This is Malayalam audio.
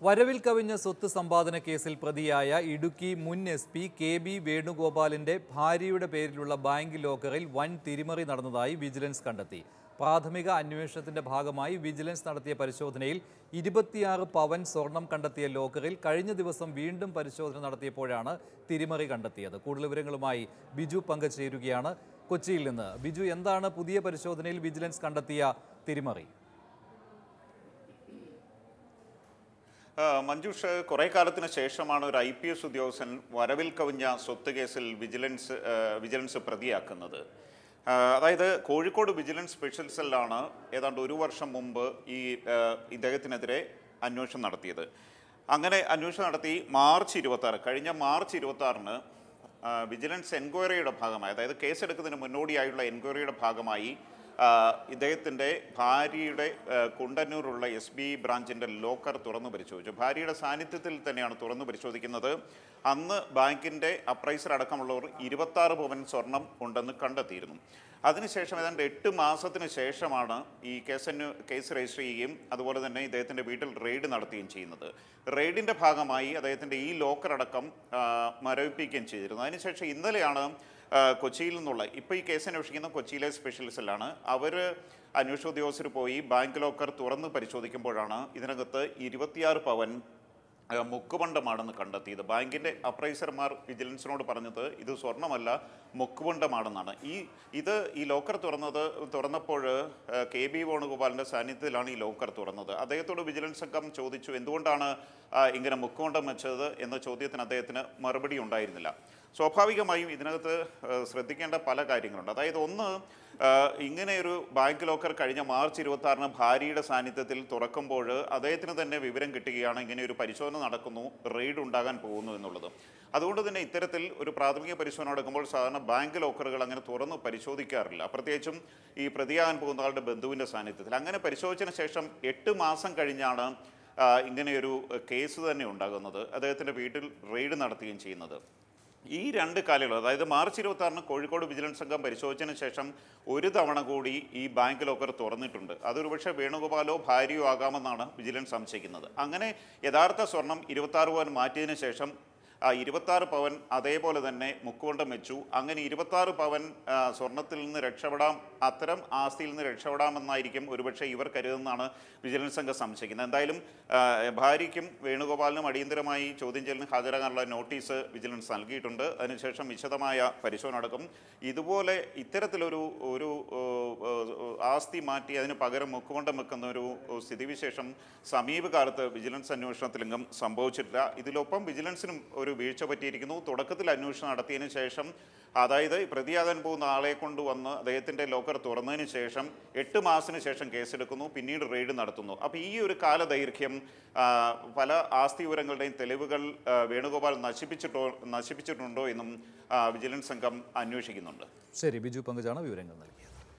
വരവിൽ കവിഞ്ഞ സ്വത്ത് സമ്പാദന കേസിൽ പ്രതിയായ ഇടുക്കി മുൻ എസ് പി കെ ബി വേണുഗോപാലിന്റെ ഭാര്യയുടെ പേരിലുള്ള ബാങ്ക് ലോക്കറിൽ വൻ തിരിമറി നടന്നതായി വിജിലൻസ് കണ്ടെത്തി പ്രാഥമിക അന്വേഷണത്തിന്റെ ഭാഗമായി വിജിലൻസ് നടത്തിയ പരിശോധനയിൽ ഇരുപത്തിയാറ് പവൻ സ്വർണം കണ്ടെത്തിയ ലോക്കറിൽ കഴിഞ്ഞ ദിവസം വീണ്ടും പരിശോധന നടത്തിയപ്പോഴാണ് തിരിമറി കണ്ടെത്തിയത് കൂടുതൽ വിവരങ്ങളുമായി ബിജു പങ്കുചേരുകയാണ് കൊച്ചിയിൽ നിന്ന് ബിജു എന്താണ് പുതിയ പരിശോധനയിൽ വിജിലൻസ് കണ്ടെത്തിയ തിരിമറി ആ, മഞ്ജുഷ് കുറെ കാലത്തിന് ശേഷമാണ് ഒരു ഐ പി എസ് ഉദ്യോഗസ്ഥൻ വരവിൽ കവിഞ്ഞ സ്വത്ത് കേസിൽ വിജിലൻസ് ആ, വിജിലൻസ് പ്രതിയാക്കുന്നത് ആ, അതായത് കോഴിക്കോട് വിജിലൻസ് സ്പെഷ്യൽ സെല്ലാണ് ഏതാണ്ട് ഒരു വർഷം മുമ്പ് ഈ ആ, ഇദ്ദേഹത്തിനെതിരെ അന്വേഷണം നടത്തിയത് അങ്ങനെ അന്വേഷണം നടത്തി മാർച്ച് ഇരുപത്തി ആറ് കഴിഞ്ഞ മാർച്ച് ഇരുപത്തി ആറിന് വിജിലൻസ് എൻക്വയറിയുടെ ഭാഗമായി അതായത് കേസെടുക്കുന്നതിന് മുന്നോടിയായുള്ള എൻക്വയറിയുടെ ഭാഗമായി ആ, ഇദ്ദേഹത്തിൻ്റെ ഭാര്യയുടെ ആ, കുണ്ടന്നൂരുള്ള എസ് ബി ബ്രാഞ്ചിൻ്റെ ലോക്കർ തുറന്നു പരിശോധിച്ചു ഭാര്യയുടെ സാന്നിധ്യത്തിൽ തന്നെയാണ് തുറന്നു പരിശോധിക്കുന്നത് അന്ന് ബാങ്കിൻ്റെ അപ്രൈസർ അടക്കമുള്ളവർ ഇരുപത്താറ് പവൻ സ്വർണം ഉണ്ടെന്ന് കണ്ടെത്തിയിരുന്നു അതിനുശേഷം ഏതാണ്ട് എട്ട് മാസത്തിന് ശേഷമാണ് ഈ കേസന് കേസ് രജിസ്റ്റർ ചെയ്യുകയും അതുപോലെ തന്നെ ഇദ്ദേഹത്തിൻ്റെ വീട്ടിൽ റെയ്ഡ് നടത്തുകയും ചെയ്യുന്നത് റെയ്ഡിൻ്റെ ഭാഗമായി അദ്ദേഹത്തിൻ്റെ ഈ ലോക്കർ അടക്കം ആ, മരവിപ്പിക്കുകയും ചെയ്തിരുന്നു അതിനുശേഷം ഇന്നലെയാണ് ആ, കൊച്ചിയിൽ നിന്നുള്ള ഇപ്പോൾ ഈ കേസ് അന്വേഷിക്കുന്ന കൊച്ചിയിലെ സ്പെഷ്യൽ സെല്ലാണ് അവർ അന്വേഷണ ഉദ്യോഗസ്ഥർ പോയി ബാങ്ക് ലോക്കർ തുറന്ന് പരിശോധിക്കുമ്പോഴാണ് ഇതിനകത്ത് ഇരുപത്തിയാറ് പവൻ ആ, മുക്കുപണ്ടമാണെന്ന് കണ്ടെത്തിയത് ബാങ്കിൻ്റെ അപ്രൈസർമാർ വിജിലൻസിനോട് പറഞ്ഞത് ഇത് സ്വർണ്ണമല്ല മുക്കുപണ്ടമാണെന്നാണ് ഈ ഇത് ഈ ലോക്കർ തുറന്നത് തുറന്നപ്പോൾ ആ, കെ ബി വേണുഗോപാലിൻ്റെ സാന്നിധ്യത്തിലാണ് ഈ ലോക്കർ തുറന്നത് അദ്ദേഹത്തോട് വിജിലൻസ് സംഘം ചോദിച്ചു എന്തുകൊണ്ടാണ് ആ, ഇങ്ങനെ മുക്കുപണ്ടം വെച്ചത് എന്ന ചോദ്യത്തിന് അദ്ദേഹത്തിന് മറുപടി ഉണ്ടായിരുന്നില്ല സ്വാഭാവികമായും ഇതിനകത്ത് ആ, ശ്രദ്ധിക്കേണ്ട പല കാര്യങ്ങളുണ്ട് അതായത് ഒന്ന് ആ, ഇങ്ങനെയൊരു ബാങ്ക് ലോക്കർ കഴിഞ്ഞ മാർച്ച് ഇരുപത്തി ആറിന് ഭാര്യയുടെ സാന്നിധ്യത്തിൽ തുറക്കുമ്പോൾ അദ്ദേഹത്തിന് തന്നെ വിവരം കിട്ടുകയാണ് ഇങ്ങനെ ഒരു പരിശോധന നടക്കുന്നു റെയ്ഡ് ഉണ്ടാകാൻ പോകുന്നു എന്നുള്ളത് അതുകൊണ്ട് തന്നെ ഇത്തരത്തിൽ ഒരു പ്രാഥമിക പരിശോധന നടക്കുമ്പോൾ സാധാരണ ബാങ്ക് ലോക്കറുകൾ അങ്ങനെ തുറന്ന് പരിശോധിക്കാറില്ല പ്രത്യേകിച്ചും ഈ പ്രതിയാകാൻ പോകുന്ന ആളുടെ ബന്ധുവിൻ്റെ സാന്നിധ്യത്തിൽ അങ്ങനെ പരിശോധിച്ചതിന് ശേഷം എട്ട് മാസം കഴിഞ്ഞാണ് ആ, ഇങ്ങനെയൊരു കേസ് തന്നെ ഉണ്ടാകുന്നത് അദ്ദേഹത്തിൻ്റെ വീട്ടിൽ റെയ്ഡ് നടത്തുകയും ചെയ്യുന്നത് ഈ രണ്ട് കാലയളവ് അതായത് മാർച്ച് ഇരുപത്തി ആറിന് കോഴിക്കോട് വിജിലൻസ് സംഘം പരിശോധിച്ചതിന് ശേഷം ഒരു തവണ കൂടി ഈ ബാങ്ക് ലോക്കർ തുറന്നിട്ടുണ്ട് അതൊരു പക്ഷേ വേണുഗോപാലോ ഭാര്യയോ ആകാമെന്നാണ് വിജിലൻസ് സംശയിക്കുന്നത് അങ്ങനെ യഥാർത്ഥ സ്വർണം ഇരുപത്തി ആറ് പവൻ മാറ്റിയതിന് ശേഷം ആ ഇരുപത്താറ് പവൻ അതേപോലെ തന്നെ മുക്കുകൊണ്ടം വെച്ചു അങ്ങനെ ഇരുപത്താറ് പവൻ ആ, സ്വർണത്തിൽ നിന്ന് രക്ഷപ്പെടാം അത്തരം ആസ്തിയിൽ നിന്ന് രക്ഷപ്പെടാമെന്നായിരിക്കും ഒരുപക്ഷെ ഇവർ കരുതുന്നതാണ് വിജിലൻസ് സംഘം സംശയിക്കുന്നത് എന്തായാലും ആ, ഭാര്യയ്ക്കും വേണുഗോപാലിനും അടിയന്തരമായി ചോദ്യം ചെയ്യലിന് ഹാജരാകാനുള്ള നോട്ടീസ് വിജിലൻസ് നൽകിയിട്ടുണ്ട് അതിനുശേഷം വിശദമായ പരിശോധന നടക്കും ഇതുപോലെ ഇത്തരത്തിലൊരു ഒരു ഏ, ഏ, ആസ്തി മാറ്റി അതിന് പകരം മുക്കുകൊണ്ടം വെക്കുന്ന ഒരു സ്ഥിതിവിശേഷം സമീപകാലത്ത് വിജിലൻസ് അന്വേഷണത്തിലെങ്കും സംഭവിച്ചിട്ടില്ല ഇതിലൊപ്പം വിജിലൻസിനും ഒരു വീഴ്ച പറ്റിയിരിക്കുന്നു തുടക്കത്തിൽ അന്വേഷണം നടത്തിയതിനു ശേഷം അതായത് പ്രതിയാകാൻ പോകുന്ന ആളെ കൊണ്ടുവന്ന് അദ്ദേഹത്തിൻ്റെ ലോക്കർ തുറന്നതിന് ശേഷം എട്ട് മാസത്തിന് ശേഷം കേസെടുക്കുന്നു പിന്നീട് റെയ്ഡ് നടത്തുന്നു അപ്പോൾ ഈ ഒരു കാലദൈർഘ്യം ആ, പല ആസ്തി വിവരങ്ങളുടെയും തെളിവുകൾ ആ, വേണുഗോപാൽ നശിപ്പിച്ചിട്ടോ നശിപ്പിച്ചിട്ടുണ്ടോ എന്നും ആ, വിജിലൻസ് സംഘം അന്വേഷിക്കുന്നുണ്ട് ശരി ബിജു പങ്കുജാണ് വിവരങ്ങൾ നൽകിയത്